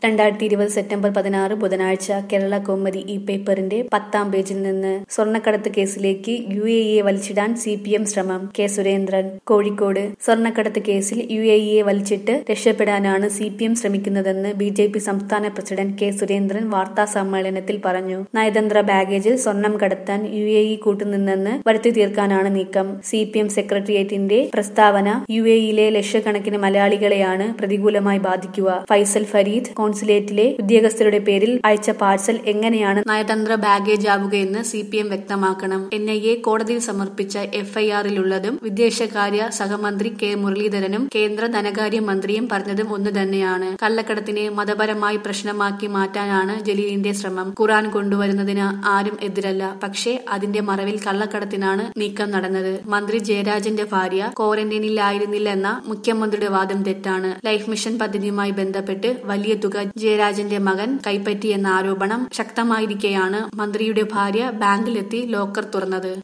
രണ്ടായിരത്തി ഇരുപത് സെപ്റ്റംബർ പതിനാറ് ബുധനാഴ്ച കേരള കൗമുദി ഈ പേപ്പറിന്റെ പത്താം പേജിൽ നിന്ന് സ്വർണ്ണക്കടത്ത് കേസിലേക്ക് യു എ ഇയെ വലിച്ചിടാൻ സി പി എം ശ്രമം കെ സുരേന്ദ്രൻ കോഴിക്കോട് സ്വർണ്ണക്കടത്ത് കേസിൽ യു എ ഇയെ വലിച്ചിട്ട് രക്ഷപ്പെടാനാണ് സി പി എം ശ്രമിക്കുന്നതെന്ന് ബി ജെ പി സംസ്ഥാന പ്രസിഡന്റ് കെ സുരേന്ദ്രൻ വാർത്താ സമ്മേളനത്തിൽ പറഞ്ഞു നയതന്ത്ര ബാഗേജിൽ സ്വർണം കടത്താൻ യു എ ഇ കൂട്ടുനിന്നെന്ന് വരുത്തി തീർക്കാനാണ് നീക്കം സി പി എം സെക്രട്ടേറിയറ്റിന്റെ പ്രസ്താവന യു എ ഇയിലെ ലക്ഷക്കണക്കിന് മലയാളികളെയാണ് പ്രതികൂലമായി ബാധിക്കുക ഫൈസൽ ഫരീദ് കോൺസുലേറ്റിലെ ഉദ്യോഗസ്ഥരുടെ പേരിൽ അയച്ച പാഴ്സൽ എങ്ങനെയാണ് നയതന്ത്ര ബാഗേജ് ആവുകയെന്ന് സി പി എം വ്യക്തമാക്കണം എൻ ഐ എ കോടതിയിൽ സമർപ്പിച്ച എഫ്ഐആറിലുള്ളതും വിദേശകാര്യ സഹമന്ത്രി കെ മുരളീധരനും കേന്ദ്ര ധനകാര്യ മന്ത്രിയും പറഞ്ഞതും ഒന്ന് തന്നെയാണ് കള്ളക്കടത്തിനെ മതപരമായി പ്രശ്നമാക്കി മാറ്റാനാണ് ജലീലിന്റെ ശ്രമം ഖുറാൻ കൊണ്ടുവരുന്നതിന് ആരും എതിരല്ല പക്ഷേ അതിന്റെ മറവിൽ കള്ളക്കടത്തിനാണ് നീക്കം നടന്നത് മന്ത്രി ജയരാജന്റെ ഭാര്യ ക്വാറന്റൈനിലായിരുന്നില്ലെന്ന മുഖ്യമന്ത്രിയുടെ വാദം തെറ്റാണ് ലൈഫ് മിഷൻ പദ്ധതിയുമായി ബന്ധപ്പെട്ട് വലിയ തുക ജയരാജന്റെ മകൻ കൈപ്പറ്റിയെന്ന ആരോപണം ശക്തമായിരിക്കെയാണ് മന്ത്രിയുടെ ഭാര്യ ബാങ്കിലെത്തി ലോക്കർ തുറന്നത്